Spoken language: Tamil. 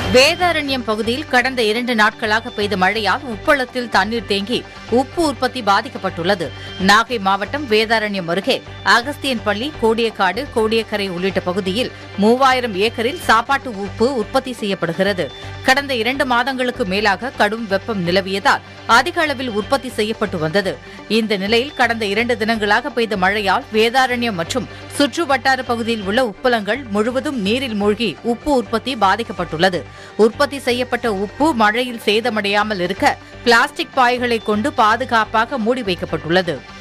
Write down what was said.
வேதாரண்யம் பகுதியில் கடந்த இரண்டு நாட்களாக பெய்த மழையால் உப்பளத்தில் தண்ணீர் தேங்கி உப்பு உற்பத்தி பாதிக்கப்பட்டுள்ளது நாகை மாவட்டம் வேதாரண்யம் அருகே அகஸ்தியன்பள்ளி கோடியக்காடு கோடியக்கரை உள்ளிட்ட பகுதியில் மூவாயிரம் ஏக்கரில் சாப்பாட்டு உப்பு உற்பத்தி செய்யப்படுகிறது கடந்த இரண்டு மாதங்களுக்கு மேலாக கடும் வெப்பம் நிலவியதால் அதிக அளவில் உற்பத்தி செய்யப்பட்டு வந்தது இந்த நிலையில் கடந்த இரண்டு தினங்களாக பெய்த மழையால் வேதாரண்யம் மற்றும் சுற்று வட்டார பகுதியில் உள்ள உப்பளங்கள் முழுவதும் நீரில் மூழ்கி உப்பு உற்பத்தி பாதிக்கப்பட்டுள்ளது உற்பத்தி செய்யப்பட்ட உப்பு மழையில் சேதமடையாமல் இருக்க பிளாஸ்டிக் பாய்களை கொண்டு பாதுகாப்பாக மூடி வைக்கப்பட்டுள்ளது